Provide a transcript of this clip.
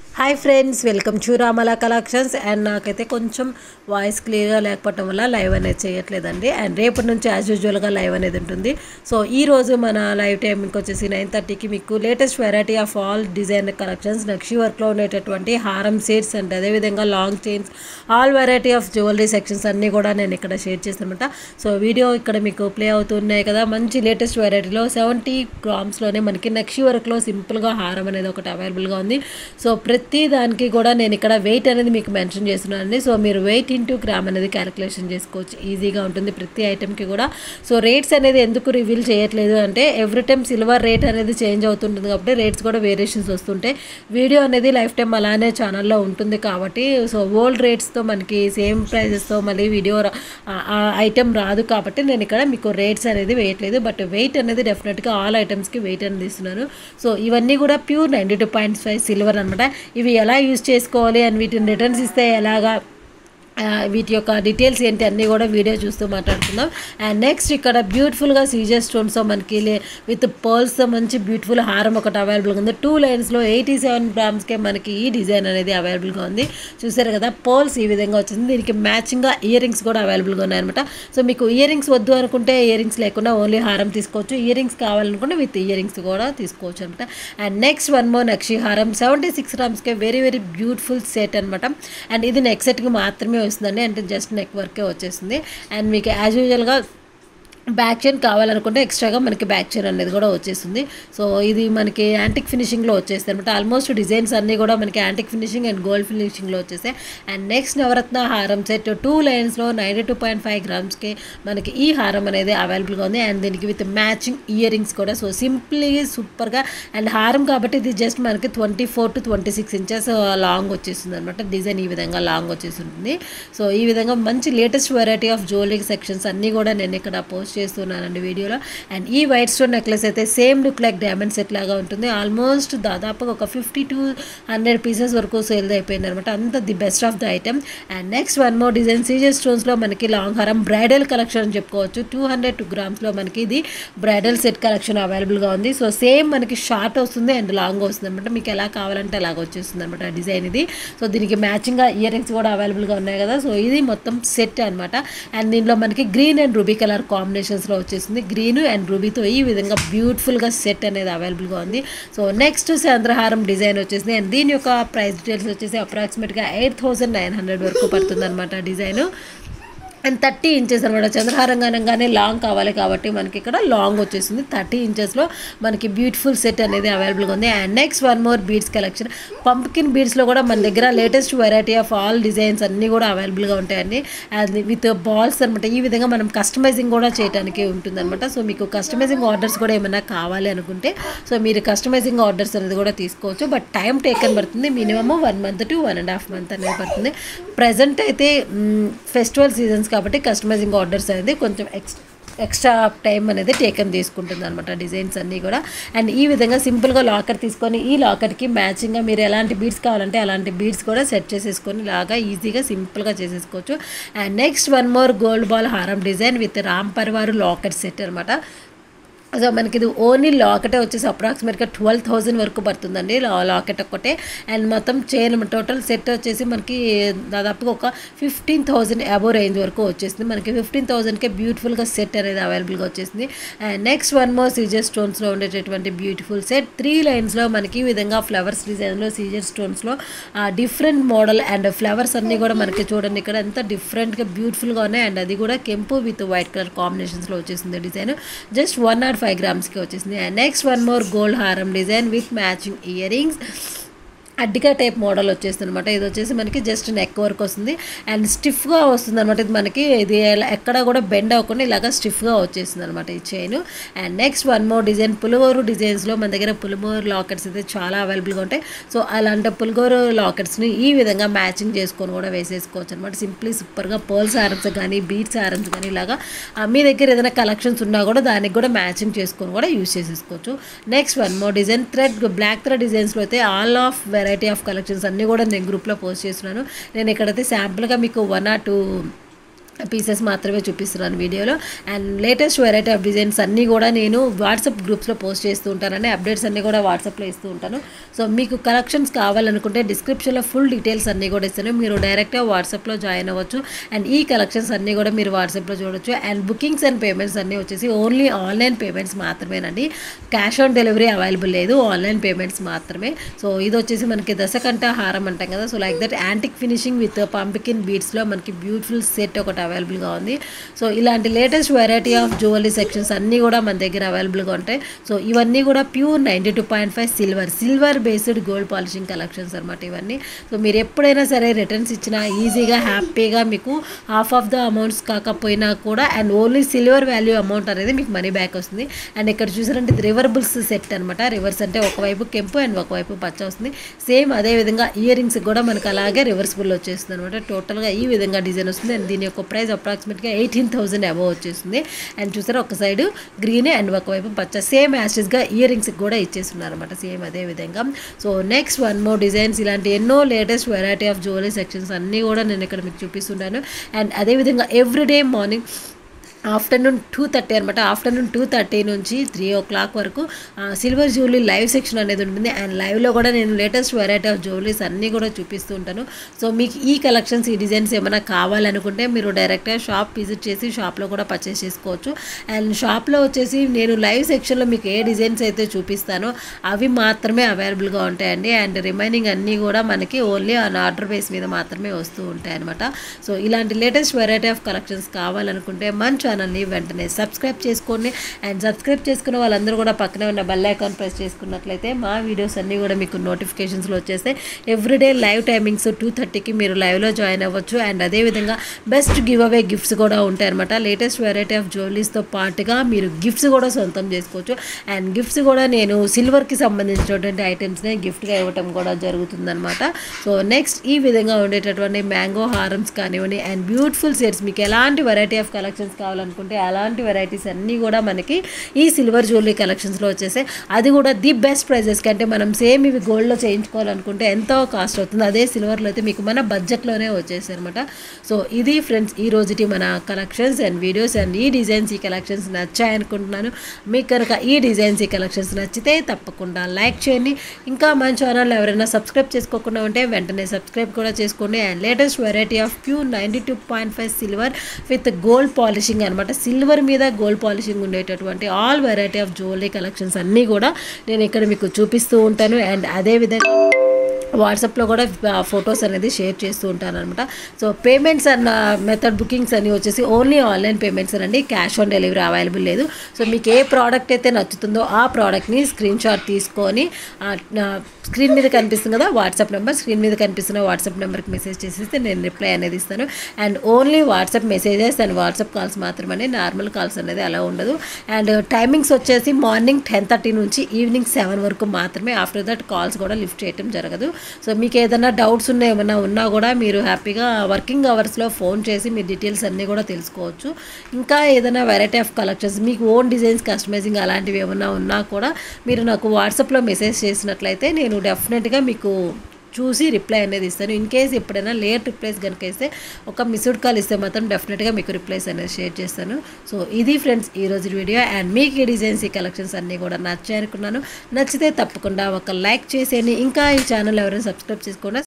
hi friends welcome to Ramala collections and నాకైతే కొంచెం voice క్లియర్గా లేకపోవటం వల్ల లైవ్ అనేది చేయట్లేదండి అండ్ రేపటి నుంచి యాజ్ యూజువల్గా లైవ్ అనేది ఉంటుంది సో ఈ రోజు మన లైవ్ టైంకి వచ్చేసి నైన్ థర్టీకి మీకు latest variety of all design collections nakshi వర్క్లో ఉండేటటువంటి హారం సెట్స్ అండ్ అదేవిధంగా long chains all variety of jewellery sections అన్నీ కూడా నేను ఇక్కడ షేర్ చేస్తానమాట సో వీడియో ఇక్కడ మీకు ప్లే అవుతున్నాయి కదా మంచి లేటెస్ట్ వెరైటీలో సెవెంటీ గ్రామ్స్లోనే మనకి నక్షి వర్క్లో సింపుల్గా హారం అనేది ఒకటి అవైలబుల్గా ఉంది సో ప్రతి దానికి కూడా నేను ఇక్కడ వెయిట్ అనేది మీకు మెన్షన్ చేస్తున్నానండి సో మీరు వెయిట్ ఇంటూ గ్రామ్ అనేది క్యాలిక్యులేషన్ చేసుకోవచ్చు ఈజీగా ఉంటుంది ప్రతి ఐటెంకి కూడా సో రేట్స్ అనేది ఎందుకు రివీల్ చేయట్లేదు అంటే ఎవ్రీ టైం సిల్వర్ రేట్ అనేది చేంజ్ అవుతుంటుంది కాబట్టి రేట్స్ కూడా వేరియేషన్స్ వస్తుంటాయి వీడియో అనేది లైఫ్ టైం అలానే ఛానల్లో ఉంటుంది కాబట్టి సో ఓల్డ్ రేట్స్తో మనకి సేమ్ ప్రైజెస్తో మళ్ళీ వీడియో ఐటెం రాదు కాబట్టి నేను ఇక్కడ మీకు రేట్స్ అనేది వేయట్లేదు బట్ వెయిట్ అనేది డెఫినెట్గా ఆల్ ఐటమ్స్కి వెయిట్ అనేది ఇస్తున్నాను సో ఇవన్నీ కూడా pure ninety two point five silver అనమాట ఇవి ఎలా యూజ్ చేసుకోవాలి అండ్ వీటిని రిటర్న్స్ ఇస్తే ఎలాగా ఆ, వీటి యొక్క డీటెయిల్స్ ఏంటి అన్నీ కూడా వీడియో చూస్తూ మాట్లాడుకుందాం అండ్ నెక్స్ట్ ఇక్కడ బ్యూటిఫుల్గా సీజర్ స్టోన్స్తో మనకి లే- విత్ పర్ల్స్తో మంచి బ్యూటిఫుల్ హారం ఒకటి అవైలబుల్గా ఉంది టూ లైన్స్లో ఎయిటీ సెవెన్ గ్రామ్స్కే మనకి ఈ డిజైన్ అనేది అవైలబుల్గా ఉంది చూసారు కదా పర్ల్స్ ఈ విధంగా వచ్చింది దీనికి మ్యాచింగ్గా ఇయర్ రింగ్స్ కూడా అవైలబుల్గా ఉన్నాయన్నమాట సో మీకు ఇయర్ రింగ్స్ వద్దు అనుకుంటే ఇయర్ రింగ్స్ లేకుండా ఓన్లీ హారం తీసుకోవచ్చు ఇయర్ రింగ్స్ కావాలనుకుంటే విత్ ఇయర్ రింగ్స్ కూడా తీసుకోవచ్చు అనమాట and next one more nakshi హారం సెవెంటీ సిక్స్ గ్రామ్స్కే వెరీ వెరీ బ్యూటిఫుల్ సెట్ అనమాట అండ్ ఇది నెక్ సెట్కి మాత్రమే వస్తుందండి అంటే జస్ట్ నెక్ వర్కే వచ్చేస్తుంది అండ్ మీకు యాజ్ యూజువల్గా బ్యాక్ చైన్ కావాలనుకుంటే ఎక్స్ట్రాగా మనకి బ్యాక్ చైన్ అనేది కూడా వచ్చేస్తుంది సో ఇది మనకి యాంటిక్ ఫినిషింగ్లో వచ్చేస్తుంది అనమాట ఆల్మోస్ట్ డిజైన్స్ అన్నీ కూడా మనకి యాంటిక్ ఫినిషింగ్ అండ్ గోల్డ్ ఫినిషింగ్లో వచ్చేసాయి అండ్ నెక్స్ట్ నవరత్న హారం సెట్ టూ లైన్స్లో నైంటీ టూ పాయింట్ ఫైవ్ గ్రామ్స్కి మనకి ఈ హారం అనేది అవైలబుల్గా ఉంది అండ్ దీనికి విత్ మ్యాచింగ్ ఇయర్ రింగ్స్ కూడా సో సింప్లీ సూపర్గా అండ్ హారం కాబట్టి ఇది జస్ట్ మనకి twenty four to twenty six inches long వచ్చేస్తుంది అనమాట డిజైన్ ఈ విధంగా లాంగ్ వచ్చేసి ఉంటుంది సో ఈ విధంగా మంచి latest variety of jewellery sections అన్నీ కూడా నేను ఇక్కడ పోస్ట్ చేస్తున్నానండి వీడియోలో అండ్ ఈ వైట్ స్టోన్ నెక్లెస్ అయితే same look like diamond set లాగా ఉంటుంది ఆల్మోస్ట్ దాదాపుగా ఒక ఫిఫ్టీ టు హండ్రెడ్ పీసెస్ వరకు సేల్ అయిపోయింది అనమాట అంత the best of the item and next one more design సీజర్ స్టోన్స్లో మనకి లాంగ్ హారం బ్రైడల్ కలెక్షన్ అని చెప్పుకోవచ్చు టూ హండ్రెడ్ టూ గ్రామ్స్లో మనకి ఇది బ్రైడల్ సెట్ కలెక్షన్ అవైలబుల్గా ఉంది సో సేమ్ మనకి షార్ట్ వస్తుంది అండ్ లాంగ్ వస్తుంది అనమాట మీకు ఎలా కావాలంటే అలాగ వచ్చేస్తుంది అనమాట డిజైన్ ఇది సో దీనికి మ్యాచింగ్గా ఇయర్ రింగ్స్ కూడా అవైలబుల్గా ఉన్నాయి కదా సో ఇది మొత్తం సెట్ అనమాట అండ్ దీనిలో మనకి గ్రీన్ అండ్ రూబీ కలర్ కాంబినేషన్స్లో వచ్చేసింది గ్రీన్ అండ్ రూబీతో ఈ విధంగా బ్యూటిఫుల్గా సెట్ అనేది అవైలబుల్గా ఉంది సో నెక్స్ట్ చంద్రహారం డిజైన్ వచ్చేసింది అండ్ దీని యొక్క ప్రైస్ డీటెయిల్స్ వచ్చేసి అప్రాక్సిమేట్గా ఎయిట్ థౌసండ్ నైన్ హండ్రెడ్ వరకు పడుతుంది అనమాట డిజైన్ అండ్ థర్టీ ఇంచెస్ అనమాట చంద్రహారం అనగానే లాంగ్ కావాలి కాబట్టి మనకి ఇక్కడ లాంగ్ వచ్చేసింది థర్టీ ఇంచెస్లో మనకి బ్యూటిఫుల్ సెట్ అనేది అవైలబుల్గా ఉంది and next one more beads collection pumpkin బీడ్స్లో కూడా మన దగ్గర latest variety of all designs అన్నీ కూడా అవైలబుల్గా ఉంటాయండి అండ్ విత్ బాల్స్ అనమాట ఈ విధంగా మనం కస్టమైజింగ్ కూడా చేయడానికి ఉంటుందన్నమాట సో మీకు కస్టమైజింగ్ ఆర్డర్స్ కూడా ఏమైనా కావాలి అనుకుంటే సో మీరు కస్టమైజింగ్ ఆర్డర్స్ అనేది కూడా తీసుకోవచ్చు బట్ టైం టేకన్ పడుతుంది minimum one month to one and half month అనేది పడుతుంది ప్రజెంట్ అయితే ఫెస్టివల్ సీజన్స్ కాబట్టి కస్టమైజింగ్ ఆర్డర్స్ అనేది కొంచెం ఎక్స్ ఎక్స్ట్రా టైం అనేది టేకన్ తీసుకుంటుంది అనమాట డిజైన్స్ అన్నీ కూడా అండ్ ఈ విధంగా సింపుల్గా లాకర్ తీసుకొని ఈ లాకర్కి మ్యాచింగ్గా మీరు ఎలాంటి బీడ్స్ కావాలంటే అలాంటి బీడ్స్ కూడా సెట్ చేసేసుకొని లాగా ఈజీగా సింపుల్గా చేసేసుకోవచ్చు and next one more gold ball హారం design with Ram Parivar locket set అనమాట సో మనకి ఇది ఓన్లీ లాకెటే వచ్చేసి అప్రాక్సిమేట్గా ట్వెల్వ్ థౌజండ్ వరకు పడుతుందండి లా- లాకెట్ ఒక్కటే అండ్ మొత్తం చైన్ టోటల్ సెట్ వచ్చేసి మనకి దాదాపుగా ఒక ఫిఫ్టీన్ థౌజండ్ అబో రేంజ్ వరకు వచ్చేసింది మనకి ఫిఫ్టీన్ థౌజండ్కే బ్యూటిఫుల్గా సెట్ అనేది అవైలబుల్గా వచ్చేసింది అండ్ నెక్స్ట్ వన్ మోర్ సీజర్ స్టోన్స్లో ఉండేటటువంటి బ్యూటిఫుల్ సెట్ త్రీ లైన్స్లో మనకి ఈ విధంగా ఫ్లవర్స్ డిజైన్లో సీజర్ స్టోన్స్లో డిఫరెంట్ మోడల్ అండ్ ఫ్లవర్స్ అన్నీ కూడా మనకి చూడండి ఇక్కడ ఎంత డిఫరెంట్గా బ్యూటిఫుల్గా ఉన్నాయి అండ్ అది కూడా కెంపు విత్ వైట్ కలర్ కాంబినేషన్స్లో వచ్చేసింది design just one not five గ్రామ్స్కి వచ్చేసింది and next one more gold హారం design with matching ear rings అడ్డిగా టైప్ మోడల్ వచ్చేస్తుంది అనమాట ఇది వచ్చేసి మనకి జస్ట్ నెక్ వర్క్ వస్తుంది అండ్ స్టిఫ్గా వస్తుంది అనమాట ఇది మనకి ఇది ఎలా- ఎక్కడ కూడా బెండ్ అవ్వకుండా ఇలాగా స్టిఫ్గా వచ్చేస్తుంది అనమాట ఈ chain and next one more design పులిగోరు డిజైన్స్లో మన దగ్గర పులిమోరు లాకెట్స్ అయితే చాలా అవైలబుల్గా ఉంటాయి సో అలాంటి పులిగోరు లాకెట్స్ని ఈ విధంగా మ్యాచింగ్ చేసుకొని కూడా వేసేసుకోవచ్చు అనమాట సింప్లీ సూపర్గా పర్ల్స్ హారమ్స్ కానీ బీట్స్ హారమ్స్ కానీ ఇలాగా ఆ, మీ దగ్గర ఏదైనా కలెక్షన్స్ ఉన్నా కూడా దానికి కూడా మ్యాచింగ్ చేసుకొని కూడా యూస్ చేసేసుకోవచ్చు next one more design thread black thread డిజైన్స్లో అయితే all of variety of collections అన్నీ కూడా నేను గ్రూప్లో పోస్ట్ చేస్తున్నాను నేను ఇక్కడైతే శాంపుల్గా మీకు వన్ ఆర్ టూ పీసెస్ మాత్రమే చూపిస్తున్నాను వీడియోలో and latest variety of designs అన్నీ కూడా నేను వాట్సాప్ గ్రూప్స్లో పోస్ట్ చేస్తూ ఉంటానండి అప్డేట్స్ అన్నీ కూడా వాట్సాప్లో ఇస్తూ ఉంటాను సో మీకు కలెక్షన్స్ కావాలనుకుంటే డిస్క్రిప్షన్లో ఫుల్ డీటెయిల్స్ అన్నీ కూడా ఇస్తాను మీరు డైరెక్ట్గా వాట్సాప్లో జాయిన్ అవ్వచ్చు అండ్ ఈ కలెక్షన్స్ అన్నీ కూడా మీరు వాట్సాప్లో చూడొచ్చు అండ్ బుకింగ్స్ అండ్ పేమెంట్స్ అన్నీ వచ్చేసి ఓన్లీ ఆన్లైన్ పేమెంట్స్ మాత్రమేనండి క్యాష్ ఆన్ డెలివరీ అవైలబుల్ లేదు ఆన్లైన్ పేమెంట్స్ మాత్రమే సో ఇది వచ్చేసి మనకి దశకంఠ హారం అంటాం కదా so like that antique finishing with pumpkin బీడ్స్లో మనకి బ్యూటిఫుల్ సెట్ ఒకటి అవైలబుల్గా ఉంది సో ఇలాంటి latest variety of jewellery sections అన్నీ కూడా మన దగ్గర అవైలబుల్గా ఉంటాయి సో ఇవన్నీ కూడా pure ninety two point five silver silver based gold polishing collections అనమాట ఇవన్నీ సో మీరు ఎప్పుడైనా సరే రిటర్న్స్ ఇచ్చినా ఈజీగా హ్యాపీగా మీకు హాఫ్ ఆఫ్ ద అమౌంట్స్ కాకపోయినా కూడా and only silver value amount అనేది మీకు మనీ బ్యాక్ వస్తుంది అండ్ ఇక్కడ చూసారంటే ఇది రివర్బుల్స్ సెట్ అనమాట రివర్స్ అంటే ఒకవైపు కెంపు అండ్ ఒకవైపు పచ్చ వస్తుంది సేమ్ అదే విధంగా ఇయర్ రింగ్స్ కూడా మనకు అలాగే రివర్సిబుల్ వచ్చేస్తుంది అనమాట టోటల్గా ఈ విధంగా డిజైన్ వస్తుంది అండ్ దీని యొక్క ప్రైస్ అప్రాక్సిమేట్గా ఎయిటీన్ థౌసండ్ అబవ్ వచ్చేస్తుంది అండ్ చూసారా ఒక సైడ్ గ్రీన్ అండ్ ఒకవైపు పచ్చ సేమ్ యాషెస్గా ఇయర్ రింగ్స్ కూడా ఇచ్చేస్తున్నారు అనమాట సేమ్ అదే విధంగా so next one more designs ఇలాంటి ఎన్నో latest variety of jewellery sections అన్నీ కూడా నేను ఇక్కడ మీకు చూపిస్తున్నాను అండ్ అదేవిధంగా everyday morning afternoon two thirty అనమాట ఆఫ్టర్నూన్ టూ థర్టీ నుంచి త్రీ ఓ క్లాక్ వరకు సిల్వర్ జ్యువెలరీ లైవ్ సెక్షన్ అనేది ఉంటుంది అండ్ లైవ్లో కూడా నేను లేటెస్ట్ వెరైటీ ఆఫ్ జ్యువెలరీస్ అన్నీ కూడా చూపిస్తూ ఉంటాను సో మీకు ఈ కలెక్షన్స్ ఈ డిజైన్స్ ఏమైనా కావాలనుకుంటే మీరు డైరెక్ట్గా షాప్ విజిట్ చేసి షాప్లో కూడా పర్చేస్ చేసుకోవచ్చు అండ్ షాప్లో వచ్చేసి నేను లైవ్ సెక్షన్లో మీకు ఏ డిజైన్స్ అయితే చూపిస్తానో అవి మాత్రమే అవైలబుల్గా ఉంటాయండి అండ్ రిమైనింగ్ అన్నీ కూడా మనకి ఓన్లీ ఆన్ ఆర్డర్ బేస్ మీద మాత్రమే వస్తూ ఉంటాయి అనమాట సో ఇలాంటి లేటెస్ట్ వెరైటీ ఆఫ్ కలెక్షన్స్ కావాలనుకుంటే మంచి ఛానల్ని వెంటనే సబ్స్క్రైబ్ చేసుకోండి అండ్ సబ్స్క్రైబ్ చేసుకున్న వాళ్ళందరూ కూడా పక్కనే ఉన్న బెల్ ఐకాన్ ప్రెస్ చేసుకున్నట్లయితే మా వీడియోస్ అన్నీ కూడా మీకు నోటిఫికేషన్స్లో వచ్చేస్తే ఎవ్రీడే లైవ్ టైమింగ్స్ టూ థర్టీకి మీరు లైవ్లో జాయిన్ అవ్వచ్చు అండ్ అదేవిధంగా బెస్ట్ గివ్ అవే గిఫ్ట్స్ కూడా ఉంటాయి అనమాట లేటెస్ట్ వెరైటీ ఆఫ్ జ్యువెలరీస్తో పాటుగా మీరు గిఫ్ట్స్ కూడా సొంతం చేసుకోవచ్చు అండ్ గిఫ్ట్స్ కూడా నేను సిల్వర్కి సంబంధించినటువంటి ఐటమ్స్నే గిఫ్ట్గా ఇవ్వటం కూడా జరుగుతుందన్నమాట సో నెక్స్ట్ ఈ విధంగా ఉండేటటువంటి మ్యాంగో హారమ్స్ కానివ్వండి అండ్ బ్యూటిఫుల్ సెట్స్ మీకు ఎలాంటి వెరైటీ ఆఫ్ కలెక్షన్స్ కావాలనుకుంటే అలాంటి వెరైటీస్ అన్నీ కూడా మనకి ఈ సిల్వర్ జ్యువెలరీ కలెక్షన్స్లో వచ్చేసాయి అది కూడా ది బెస్ట్ ప్రైజెస్ కంటే మనం సేమ్ ఇవి గోల్డ్లో చేయించుకోవాలనుకుంటే ఎంతో కాస్ట్ అవుతుంది అదే సిల్వర్లో అయితే మీకు మన బడ్జెట్లోనే వచ్చేసాయి అనమాట సో ఇది ఫ్రెండ్స్ ఈ రోజుటి మన కలెక్షన్స్ అండ్ వీడియోస్ అండ్ ఈ డిజైన్స్ ఈ కలెక్షన్స్ నచ్చాయి అనుకుంటున్నాను మీకు కనుక ఈ డిజైన్స్ ఈ కలెక్షన్స్ నచ్చితే తప్పకుండా లైక్ చేయండి ఇంకా మన ఛానల్ ఎవరైనా సబ్స్క్రైబ్ చేసుకోకుండా ఉంటే వెంటనే సబ్స్క్రైబ్ కూడా చేసుకోండి and latest variety of pure ninety two point five silver with gold polishing అనమాట సిల్వర్ మీద గోల్డ్ పాలిషింగ్ ఉండేటటువంటి all variety of jewellery collections అన్నీ కూడా నేను ఇక్కడ మీకు చూపిస్తూ ఉంటాను అండ్ అదేవిధంగా వాట్సాప్లో కూడా ఫొటోస్ అనేది షేర్ చేస్తూ ఉంటాను అనమాట so payments and method bookings అని వచ్చేసి ఓన్లీ ఆన్లైన్ పేమెంట్స్ అండి క్యాష్ ఆన్ డెలివరీ అవైలబుల్ లేదు సో మీకు ఏ ప్రోడక్ట్ అయితే నచ్చుతుందో ఆ ప్రోడక్ట్ని స్క్రీన్ షాట్ తీసుకొని స్క్రీన్ మీద కనిపిస్తుంది కదా వాట్సాప్ నెంబర్ స్క్రీన్ మీద కనిపిస్తున్న వాట్సాప్ నెంబర్కి మెసేజ్ చేసేస్తే నేను రిప్లై అనేది ఇస్తాను and only WhatsApp messages and WhatsApp calls మాత్రమే నార్మల్ కాల్స్ అనేది అలా ఉండదు అండ్ టైమింగ్స్ వచ్చేసి మార్నింగ్ టెన్ థర్టీ నుంచి ఈవినింగ్ సెవెన్ వరకు మాత్రమే ఆఫ్టర్ దట్ కాల్స్ కూడా లిఫ్ట్ చేయడం జరగదు సో మీకు ఏదైనా డౌట్స్ ఉన్నా ఏమైనా ఉన్నా కూడా మీరు హ్యాపీగా వర్కింగ్ అవర్స్లో ఫోన్ చేసి మీ డీటెయిల్స్ అన్నీ కూడా తెలుసుకోవచ్చు ఇంకా ఏదైనా వెరైటీ ఆఫ్ కలెక్షన్స్ మీకు ఓన్ డిజైన్స్ కస్టమైజింగ్ అలాంటివి ఏమైనా ఉన్నా కూడా మీరు నాకు వాట్సాప్లో మెసేజ్ చేసినట్లయితే నేను డెఫినెట్గా మీకు చూసి రిప్లై అనేది ఇస్తాను ఇన్ కేస్ ఎప్పుడైనా లేట్ రిప్లైస్ కనుక ఇస్తే ఒక మిస్డ్ కాల్ ఇస్తే మాత్రం డెఫినెట్గా మీకు రిప్లైస్ అనేది షేర్ చేస్తాను సో ఇది ఫ్రెండ్స్ ఈరోజు వీడియో అండ్ మీకు ఈ డిజైన్స్ ఈ కలెక్షన్స్ అన్నీ కూడా నచ్చాయి అనుకున్నాను నచ్చితే తప్పకుండా ఒక లైక్ చేసేయండి ఇంకా ఈ ఛానల్ ఎవరైనా సబ్స్క్రైబ్ చేసుకోండి